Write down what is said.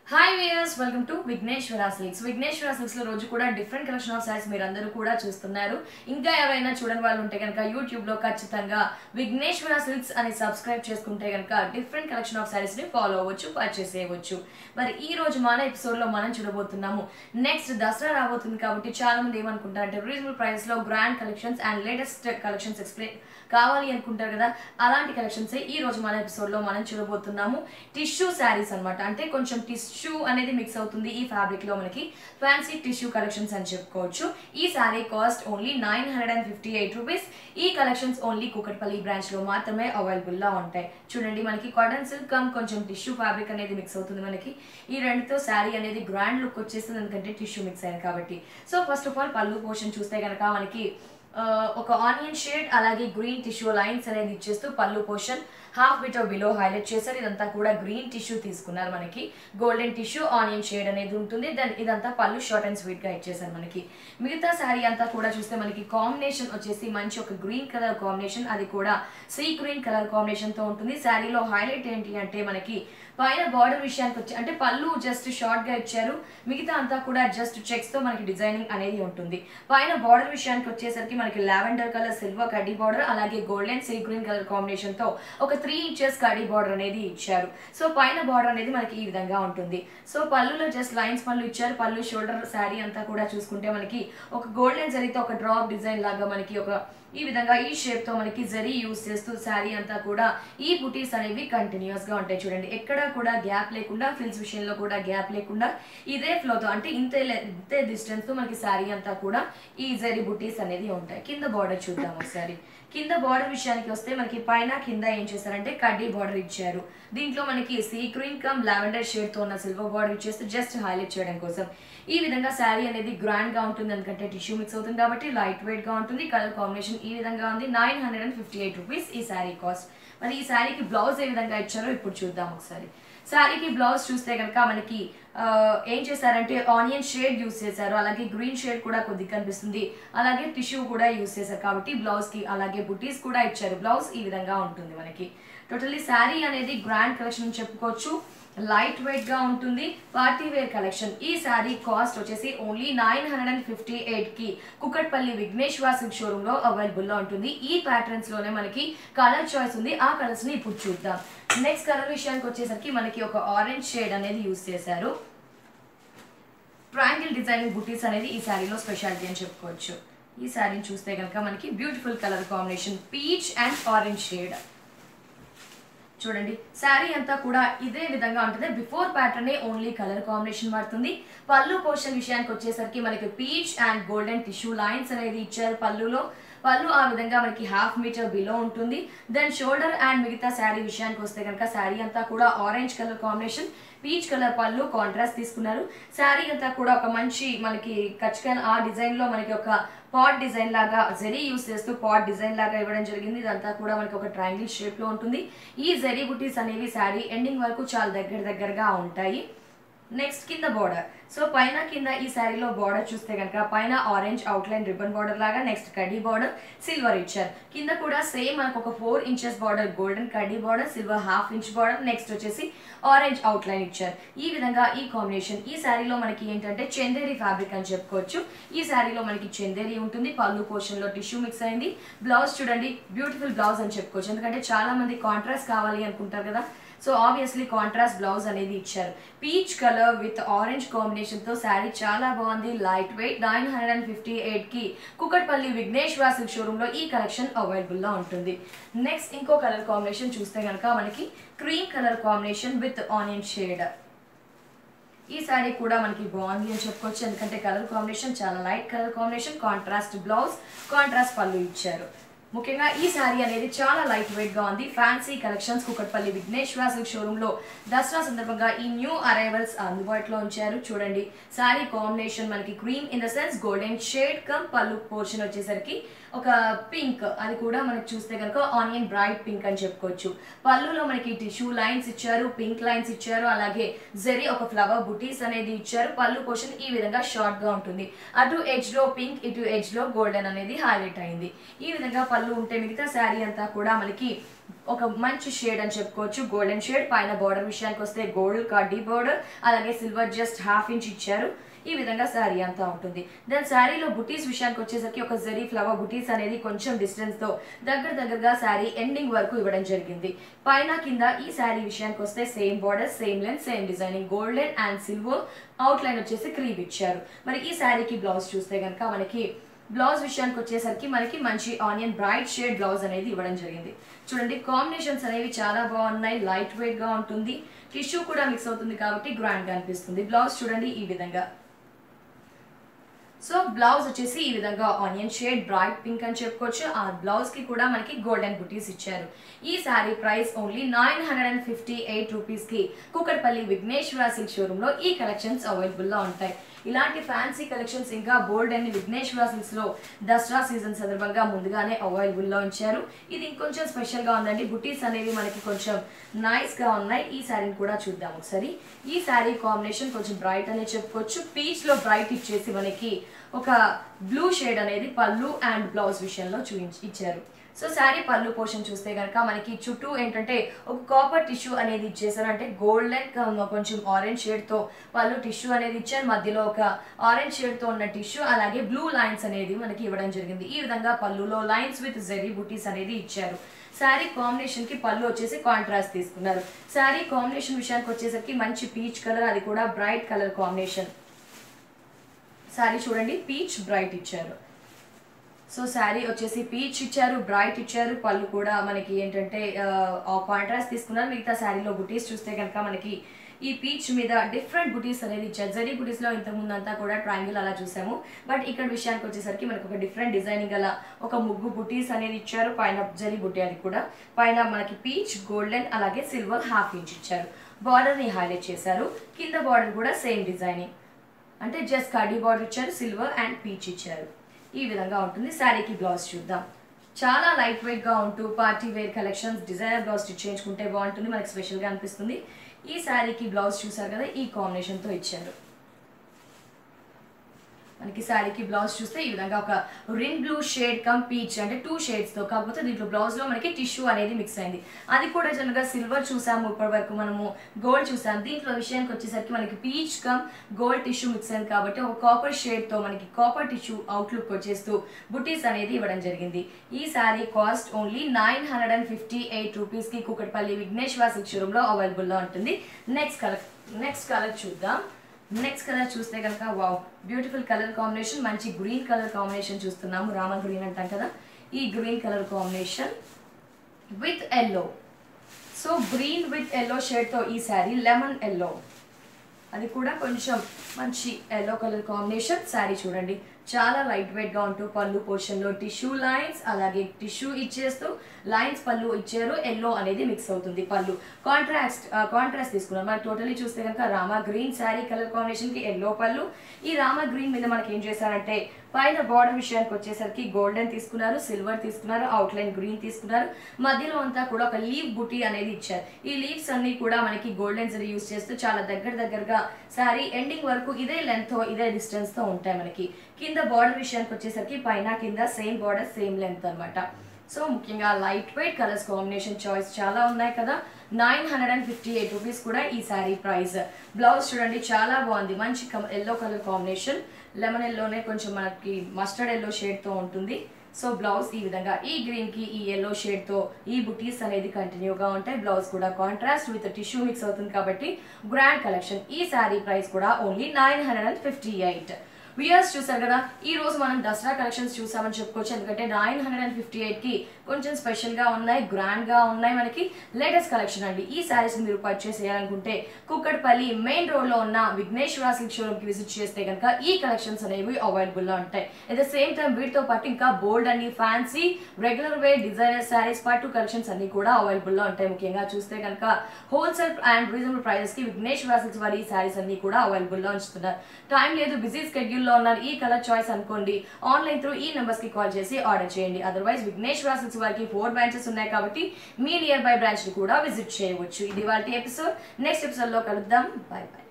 hi viewers welcome to Vighneshwara silks Vighneshwara silks లో రోజు కూడా డిఫరెంట్ కలెక్షన్ ఆఫ్ సారీస్ మీరు అందరూ కూడా చూస్తున్నారు ఇంకా ఎవరైనా చూడని వాళ్ళు ఉంటే కనుక యూట్యూబ్ లో ఖచ్చితంగా విఘ్నేశ్వర సిల్క్స్ అని సబ్స్క్రైబ్ చేసుకుంటే కనుక డిఫరెంట్ కలెక్షన్ ఆఫ్ సారీస్ ని ఫాలో అవ్వచ్చు పర్చేస్ చేయవచ్చు మరి ఈ రోజు మన ఎపిసోడ్ లో మనం చూడబోతున్నాము నెక్స్ట్ దసరా రాబోతుంది కాబట్టి చాలా మంది ఏమనుకుంటారంటే రీజనబుల్ ప్రైస్ లో grand collections and latest collections explain కావాలి అనుకుంటారు కదా అలాంటి కలెక్షన్స్ ఈ రోజు మన ఎపిసోడ్ లో మనం చూడబోతున్నాము టిష్యూ శారీస్ అన్నమాట అంటే కొంచెం టిష్యూ అనేది మిక్స్ అవుతుంది ఈ ఫ్యాబ్రిక్ లో మనకి ఫ్యాన్సీ టిష్యూ కలెక్షన్స్ అని చెప్పుకోవచ్చు ఈ sari cost only nine hundred and fifty eight rupees ఈ కలెక్షన్స్ ఓన్లీ కుకట్పల్లి బ్రాంచ్ లో మాత్రమే అవైలబుల్ గా ఉంటాయి చూడండి మనకి కాటన్ సిల్క్ కమ్ కొంచెం టిష్యూ ఫ్యాబ్రిక్ అనేది మిక్స్ అవుతుంది మనకి ఈ రెండుతో శారీ అనేది గ్రాండ్ లుక్ వచ్చేస్తుంది ఎందుకంటే టిష్యూ మిక్స్ అయింది కాబట్టి so first of all pallu portion చూస్తే కనుక మనకి ఆ, ఒక ఆనియన్ షేడ్ అలాగే గ్రీన్ టిష్యూ లైన్స్ అనేది ఇచ్చేస్తూ pallu portion half meter below highlight చేశారు ఇదంతా కూడా గ్రీన్ టిష్యూ తీసుకున్నారు మనకి గోల్డెన్ టిష్యూ ఆనియన్ షేడ్ అనేది ఉంటుంది దెన్ ఇదంతా పళ్ళు షార్ట్ అండ్ స్వీట్ గా ఇచ్చేసారు మనకి మిగతా శారీ అంతా కూడా చూస్తే మనకి కాంబినేషన్ వచ్చేసి మంచి ఒక గ్రీన్ కలర్ కాంబినేషన్ అది కూడా సీ గ్రీన్ కలర్ కాంబినేషన్ తో ఉంటుంది శారీలో హైలైట్ ఏంటి అంటే మనకి పైన బార్డర్ విషయానికి వచ్చి అంటే పళ్ళు జస్ట్ షార్ట్ గా ఇచ్చారు మిగతా అంతా కూడా జస్ట్ చెక్స్ తో మనకి డిజైనింగ్ అనేది ఉంటుంది పైన బార్డర్ విషయానికి వచ్చేసరికి మనకి లావెండర్ కలర్ సిల్వర్ కడ్డీ బార్డర్ అలాగే golden sea green colour combination తో ఒక త్రీ ఇంచెస్ కడ్డీ బార్డర్ అనేది ఇచ్చారు సో పైన బార్డర్ అనేది మనకి ఈ విధంగా ఉంటుంది సో పళ్ళులో జస్ట్ లైన్స్ పళ్ళు ఇచ్చారు పళ్ళు షోల్డర్ శారీ అంతా కూడా చూసుకుంటే మనకి ఒక గోల్డెన్ జరీతో ఒక డ్రాప్ డిజైన్ లాగా మనకి ఒక ఈ విధంగా ఈ షేప్ తో మనకి జరీ యూస్ చేస్తూ శారీ అంతా కూడా ఈ బుటీస్ అనేవి కంటిన్యూస్ గా ఉంటాయి చూడండి ఎక్కడ కూడా గ్యాప్ లేకుండా ఫ్రిల్స్ విషయంలో కూడా గ్యాప్ లేకుండా ఇదే ఫ్లో తో అంటే ఇంతే లే- ఇంతే డిస్టెన్స్ తో మనకి శారీ అంతా కూడా ఈ జరీ బుటీస్ అనేది ఉంటాయి కింద బార్డర్ చూద్దాం ఒకసారి కింద బార్డర్ విషయానికి వస్తే మనకి పైన కింద ఏం చేశారంటే కడ్డీ బార్డర్ ఇచ్చారు దీంట్లో మనకి sea green cum lavender shade తో ఉన్న సిల్వర్ బార్డర్ ఇచ్చేస్తూ జస్ట్ హైలైట్ చేయడం కోసం ఈ విధంగా శారీ అనేది గ్రాండ్ గా ఉంటుంది ఎందుకంటే టిష్యూ మిక్స్ అవుతుంది కాబట్టి లైట్ వెయిట్ గా ఉంటుంది కలర్ కాంబినేషన్ ఈ విధంగా ఉంది nine hundred and fifty eight rupees ఈ శారీ కాస్ట్ మరి ఈ శారీకి బ్లౌజ్ ఏ విధంగా ఇచ్చారో ఇప్పుడు చూద్దాం ఒకసారి శారీకి బ్లౌజ్ చూస్తే కనుక మనకి ఆ, ఏం చేశారంటే ఆనియన్ షేడ్ యూస్ చేశారు అలాగే గ్రీన్ షేడ్ కూడా కొద్దిగా కనిపిస్తుంది అలాగే టిష్యూ కూడా యూస్ చేశారు కాబట్టి బ్లౌజ్ కి అలాగే బుటీస్ కూడా ఇచ్చారు బ్లౌజ్ ఈ విధంగా ఉంటుంది మనకి టోటల్లీ శారీ అనేది గ్రాండ్ కలెక్షన్ అని చెప్పుకోవచ్చు లైట్ వెయిట్ గా ఉంటుంది పార్టీ వేర్ కలెక్షన్ ఈ శారీ కాస్ట్ వచ్చేసి only nine hundred and fifty eight కి కుకట్పల్లి విఘ్నేశ్వర సిల్క్ షోరూమ్ లో అవైలబుల్ లో ఉంటుంది ఈ ప్యాటర్న్స్ లోనే మనకి కలర్ చాయిస్ ఉంది ఆ కలర్స్ ని ఇప్పుడు చూద్దాం నెక్స్ట్ కలర్ విషయానికి వచ్చేసరికి మనకి ఒక ఆరెంజ్ షేడ్ అనేది యూస్ చేశారు ట్రయాంగిల్ డిజైనింగ్ బుటీస్ అనేది ఈ శారీలో స్పెషాలిటీ అని చెప్పుకోవచ్చు ఈ శారీని చూస్తే కనుక మనకి beautiful colour combination peach and orange shade చూడండి శారీ అంతా కూడా ఇదే విధంగా ఉంటుంది before pattern only colour combination పడుతుంది పళ్ళు పోర్షన్ విషయానికి వచ్చేసరికి మనకి peach and golden tissue lines అనేది ఇచ్చారు పళ్ళులో పళ్ళు ఆ విధంగా మనకి హాఫ్ మీటర్ బిలో ఉంటుంది దెన్ షోల్డర్ అండ్ మిగతా శారీ విషయానికి వస్తే కనుక శారీ అంతా కూడా orange colour combination peach colour pallu contrast తీసుకున్నారు శారీ అంతా కూడా ఒక మంచి మనకి కచ్చికన్ ఆ డిజైన్ లో మనకి ఒక పాట్ డిజైన్ లాగా జరీ యూస్ చేస్తూ పాట్ డిజైన్ లాగా ఇవ్వడం జరిగింది ఇదంతా కూడా మనకి ఒక ట్రయాంగిల్ షేప్ లో ఉంటుంది ఈ జరీ బుటీస్ అనేవి శారీ ఎండింగ్ వరకు చాలా దగ్గర దగ్గరగా ఉంటాయి నెక్స్ట్ కింద బార్డర్ సో పైన కింద ఈ శారీలో బార్డర్ చూస్తే కనుక పైన ఆరెంజ్ అవుట్లైన్ రిబన్ బార్డర్ లాగా నెక్స్ట్ కడ్డీ బార్డర్ సిల్వర్ ఇచ్చారు కింద కూడా సేమ్ మనకు ఒక ఫోర్ ఇంచెస్ బార్డర్ గోల్డెన్ కడ్డీ border silver half inch border next వచ్చేసి ఆరెంజ్ అవుట్లైన్ ఇచ్చారు ఈ విధంగా ఈ కాంబినేషన్ ఈ శారీలో మనకి ఏంటంటే చందేరి ఫ్యాబ్రిక్ అని చెప్పుకోవచ్చు ఈ శారీలో మనకి చందేరి ఉంటుంది పళ్ళు పోర్షన్ లో టిష్యూ మిక్స్ అయింది బ్లౌజ్ చూడండి బ్యూటిఫుల్ బ్లౌజ్ అని చెప్పుకోవచ్చు ఎందుకంటే చాలా మంది కాంట్రాస్ట్ కావాలి అనుకుంటారు కదా సో ఆబ్వియస్లీ కాంట్రాస్ట్ బ్లౌజ్ అనేది ఇచ్చారు peach colour with orange combination తో శారీ చాలా బాగుంది light weight nine hundred and fifty eight కి కుకట్పల్లి విఘ్నేశ్వర సిల్క్ షోరూమ్ లో ఈ కలెక్షన్ అవైలబుల్ లో ఉంటుంది నెక్స్ట్ ఇంకో కలర్ కాంబినేషన్ చూస్తే కనుక మనకి cream colour combination with onion shade ఈ శారీ కూడా మనకి బాగుంది అని చెప్పుకోవచ్చు ఎందుకంటే కలర్ కాంబినేషన్ చాలా light colour combination contrast blouse contrast pallu ఇచ్చారు ముఖ్యంగా ఈ శారీ అనేది చాలా లైట్ వెయిట్ గా ఉంది fancy collections Kukatpally Vighneshwara silk showroom లో దసరా సందర్భంగా ఈ న్యూ అరైవల్స్ అందుబాటులో ఉంచారు చూడండి శారీ కాంబినేషన్ మనకి cream in the sense golden shade cum pallu portion వచ్చేసరికి ఒక పింక్ అది కూడా మనకి చూస్తే కనుక ఆనియన్ బ్రైట్ పింక్ అని చెప్పుకోవచ్చు పళ్ళులో మనకి టిష్యూ లైన్స్ ఇచ్చారు పింక్ లైన్స్ ఇచ్చారు అలాగే జెరీ ఒక ఫ్లవర్ బుటీస్ అనేది ఇచ్చారు పళ్ళు పోర్షన్ ఈ విధంగా షార్ట్ గా ఉంటుంది అటు ఎడ్జ్ లో పింక్ ఇటు ఎడ్జ్ లో గోల్డెన్ అనేది హైలైట్ అయింది ఈ విధంగా పళ్ళు పళ్ళు ఉంటే మిగతా శారీ అంతా కూడా మనకి ఒక మంచి షేడ్ అని చెప్పుకోవచ్చు గోల్డెన్ షేడ్ పైన బార్డర్ విషయానికి వస్తే గోల్డ్ కడ్డీ బార్డర్ అలాగే సిల్వర్ జస్ట్ హాఫ్ ఇంచ్ ఇచ్చారు ఈ విధంగా శారీ అంతా ఉంటుంది దెన్ శారీలో బుటీస్ విషయానికి వచ్చేసరికి ఒక జరీ ఫ్లవర్ బుటీస్ అనేది కొంచెం డిస్టెన్స్ తో దగ్గర దగ్గరగా శారీ ఎండింగ్ వరకు ఇవ్వడం జరిగింది పైన కింద ఈ శారీ విషయానికి వస్తే same border same length same designing golden and silver outline వచ్చేసి క్రీమ్ ఇచ్చారు మరి ఈ శారీకి బ్లౌజ్ చూస్తే కనుక మనకి బ్లౌజ్ విషయానికి వచ్చేసరికి మనకి మంచి ఆనియన్ బ్రైట్ షేడ్ బ్లౌజ్ అనేది ఇవ్వడం జరిగింది చూడండి కాంబినేషన్స్ అనేవి చాలా బాగున్నాయి లైట్ వెయిట్ గా ఉంటుంది టిష్యూ కూడా మిక్స్ అవుతుంది కాబట్టి గ్రాండ్ గా అనిపిస్తుంది బ్లౌజ్ చూడండి ఈ విధంగా సో బ్లౌజ్ వచ్చేసి ఈ విధంగా ఆనియన్ షేడ్ బ్రైట్ పింక్ అని చెప్పుకోవచ్చు ఆ బ్లౌజ్ కి కూడా మనకి గోల్డెన్ బుటీస్ ఇచ్చారు ఈ sari price only nine hundred and fifty eight rupees కి కుకట్పల్లి విఘ్నేశ్వర సిల్క్ షోరూమ్ లో ఈ కలెక్షన్స్ అవైలబుల్ గా ఉంటాయి ఇలాంటి ఫ్యాన్సీ కలెక్షన్స్ ఇంకా బోల్డ్ అండ్ విఘ్నేశ్వర సిల్క్స్ లో దసరా సీజన్ సందర్భంగా ముందుగానే అవైలబుల్ లో ఉంచారు ఇది ఇంకొంచెం స్పెషల్ గా ఉందండి బుటీస్ అనేవి మనకి కొంచెం నైస్ గా ఉన్నాయి ఈ శారీని కూడా చూద్దాం ఒకసారి ఈ శారీ కాంబినేషన్ కొంచెం బ్రైట్ అనే చెప్పుకోవచ్చు పీచ్ లో బ్రైట్ ఇచ్చేసి మనకి ఒక బ్లూ షేడ్ అనేది పళ్ళు అండ్ బ్లౌజ్ విషయంలో చూపించి ఇచ్చారు సో శారీ పళ్ళు పోర్షన్ చూస్తే కనుక మనకి చుట్టూ ఏంటంటే ఒక కాపర్ టిష్యూ అనేది ఇచ్చేసారు అంటే గోల్డెన్ కొంచెం ఆరెంజ్ షేడ్ తో పళ్ళు టిష్యూ అనేది ఇచ్చారు మధ్యలో ఒక ఆరెంజ్ షేడ్ తో ఉన్న టిష్యూ అలాగే బ్లూ లైన్స్ అనేది మనకి ఇవ్వడం జరిగింది ఈ విధంగా పళ్ళులో లైన్స్ విత్ జెరీ బుటీస్ అనేది ఇచ్చారు శారీ కాంబినేషన్ కి పళ్ళు వచ్చేసి కాంట్రాస్ట్ తీసుకున్నారు శారీ కాంబినేషన్ విషయానికి వచ్చేసరికి మంచి పీచ్ కలర్ అది కూడా బ్రైట్ కలర్ కాంబినేషన్ శారీ చూడండి పీచ్ బ్రైట్ ఇచ్చారు సో శారీ వచ్చేసి పీచ్ ఇచ్చారు బ్రైట్ ఇచ్చారు పళ్ళు కూడా మనకి ఏంటంటే కాంట్రాస్ట్ తీసుకున్నారు మిగతా శారీలో బుటీస్ చూస్తే కనుక మనకి ఈ పీచ్ మీద డిఫరెంట్ బుటీస్ అనేది ఇచ్చారు జరీ బుటీస్ లో ఇంతకు ముందు అంతా కూడా ట్రయాంగిల్ అలా చూసాము బట్ ఇక్కడ విషయానికి వచ్చేసరికి మనకు ఒక డిఫరెంట్ డిజైనింగ్ అలా ఒక ముగ్గు బుటీస్ అనేది ఇచ్చారు పైన జరీ బుటీ అది కూడా పైన మనకి పీచ్ గోల్డెన్ అలాగే సిల్వర్ హాఫ్ ఇంచ్ ఇచ్చారు బార్డర్ ని హైలైట్ చేశారు కింద బార్డర్ కూడా సేమ్ డిజైనింగ్ అంటే జస్ట్ కడీ బార్డర్ ఇచ్చారు సిల్వర్ అండ్ పీచ్ ఇచ్చారు ఈ విధంగా ఉంటుంది శారీకి బ్లౌజ్ చూద్దాం చాలా లైట్ వెయిట్ గా ఉంటూ party wear collections designer blouse stitch చేయించుకుంటే బాగుంటుంది మనకి స్పెషల్ గా అనిపిస్తుంది ఈ శారీకి బ్లౌజ్ చూసారు కదా ఈ కాంబినేషన్ తో ఇచ్చారు మనకి శారీకి బ్లౌజ్ చూస్తే ఈ విధంగా ఒక Rin blue shade cum peach అంటే టూ షేడ్స్ తో కాకపోతే దీంట్లో బ్లౌజ్ లో మనకి టిష్యూ అనేది మిక్స్ అయింది అది కూడా జనరల్గా సిల్వర్ చూసాము ఇప్పటి వరకు మనము గోల్డ్ చూసాము దీంట్లో విషయానికి వచ్చేసరికి మనకి peach cum gold tissue mix అయింది కాబట్టి ఒక కాపర్ షేడ్ తో మనకి కాపర్ టిష్యూ అవుట్లుక్ వచ్చేస్తూ బుటీస్ అనేది ఇవ్వడం జరిగింది ఈ sari cost only nine hundred and fifty eight rupees కి కుకట్పల్లి విఘ్నేశ్వర సిల్క్ షోరూమ్ లో అవైలబుల్ లో ఉంటుంది నెక్స్ట్ కలర్ నెక్స్ట్ కలర్ చూద్దాం నెక్స్ట్ కలర్ చూస్తే కనుక వావ్ బ్యూటిఫుల్ కలర్ కాంబినేషన్ మంచి గ్రీన్ కలర్ కాంబినేషన్ చూస్తున్నాము రామ గ్రీన్ అంటాం కదా ఈ green colour combination with yellow so green with yellow షేడ్తో ఈ శారీ లెమన్ ఎల్లో అది కూడా కొంచెం మంచి ఎల్లో కలర్ కాంబినేషన్ శారీ చూడండి చాలా లైట్ వెయిట్ గా ఉంటూ పళ్ళు పోర్షన్ లో టిష్యూ లైన్స్ అలాగే టిష్యూ ఇచ్చేస్తూ లైన్స్ పళ్ళు ఇచ్చారు ఎల్లో అనేది మిక్స్ అవుతుంది పళ్ళు కాంట్రాస్ట్ కాంట్రాస్ట్ తీసుకున్నాం మనకి టోటలీ చూస్తే కనుక Rama green sari colour combination కి ఎల్లో పళ్ళు ఈ రామా గ్రీన్ మీద మనకి ఏం చేశారంటే పైన బార్డర్ విషయానికి వచ్చేసరికి గోల్డెన్ తీసుకున్నారు సిల్వర్ తీసుకున్నారు అవుట్ లైన్ గ్రీన్ తీసుకున్నారు మధ్యలో అంతా కూడా ఒక లీవ్ బుటీ అనేది ఇచ్చారు ఈ లీవ్స్ అన్ని కూడా మనకి గోల్డెన్ జరీ యూస్ చేస్తూ చాలా దగ్గర దగ్గరగా శారీ ఎండింగ్ వరకు ఇదే లెంత్ ఇదే డిస్టెన్స్ తో ఉంటాయి మనకి కింద బార్డర్ విషయానికి వచ్చేసరికి పైన కింద సేమ్ బార్డర్ సేమ్ లెంత్ అన్నమాట సో ముఖ్యంగా light weight colours combination choice చాలా ఉన్నాయి కదా nine hundred and fifty eight rupees కూడా ఈ శారీ ప్రైస్ బ్లౌజ్ చూడండి చాలా బాగుంది మంచి ఎల్లో కలర్ కాంబినేషన్ లెమన్ ఎల్లోనే కొంచెం మనకి మస్టర్డ్ ఎల్లో షేడ్తో ఉంటుంది సో బ్లౌజ్ ఈ విధంగా ఈ గ్రీన్ కి ఈ ఎల్లో షేడ్ తో ఈ బుటీస్ అనేది కంటిన్యూగా ఉంటాయి బ్లౌజ్ కూడా కాంట్రాస్ట్ విత్ టిష్యూ మిక్స్ అవుతుంది కాబట్టి గ్రాండ్ కలెక్షన్ ఈ శారీ ప్రైస్ కూడా only nine hundred and fifty eight wears చూసారు కదా ఈ రోజు మనం దసరా కలెక్షన్స్ చూసామని చెప్పుకోవచ్చు ఎందుకంటే nine hundred and fifty eight కి కొంచెం స్పెషల్ గా ఉన్నాయి గ్రాండ్ గా ఉన్నాయి మనకి లేటెస్ట్ కలెక్షన్ అండి ఈ శారీస్ మీరు పర్చేస్ చేయాలనుకుంటే కుక్కడపల్లి మెయిన్ రోడ్ లో ఉన్న విఘ్నేశ్వర సిల్క్ షోరూమ్ కి విజిట్ చేస్తే కనుక ఈ కలెక్షన్స్ అనేవి అవైలబుల్ లో ఉంటాయి అట్ ద సేమ్ టైం వీటితో పాటు ఇంకా బోల్డ్ అని fancy regular wear designer saris పట్టు కలెక్షన్స్ అన్ని కూడా అవైలబుల్ లో ఉంటాయి ముఖ్యంగా చూస్తే కనుక హోల్సేల్ అండ్ రీజనబుల్ ప్రైజెస్ కి విఘ్నేశ్వర సిల్క్స్ వారి ఈ శారీస్ అన్ని కూడా అవైలబుల్ లో ఉంచుతున్నారు టైం లేదు బిజీ స్కెడ్యూల్ లో ఉన్నారు ఈ కలర్ చాయిస్ అనుకోండి ఆన్లైన్ త్రూ ఈ నెంబర్స్ కి కాల్ చేసి ఆర్డర్ చేయండి అదర్వైజ్ విఘ్నేశ్వర సిల్క్స్ వారికి ఫోర్ బ్రాంచెస్ ఉన్నాయి కాబట్టి మీ నియర్ బై బ్రాంచ్ ని కూడా విజిట్ చేయవచ్చు ఇది వాళ్ళ ఎపిసోడ్ నెక్స్ట్ ఎపిసోడ్ లో కలుద్దాం బై బై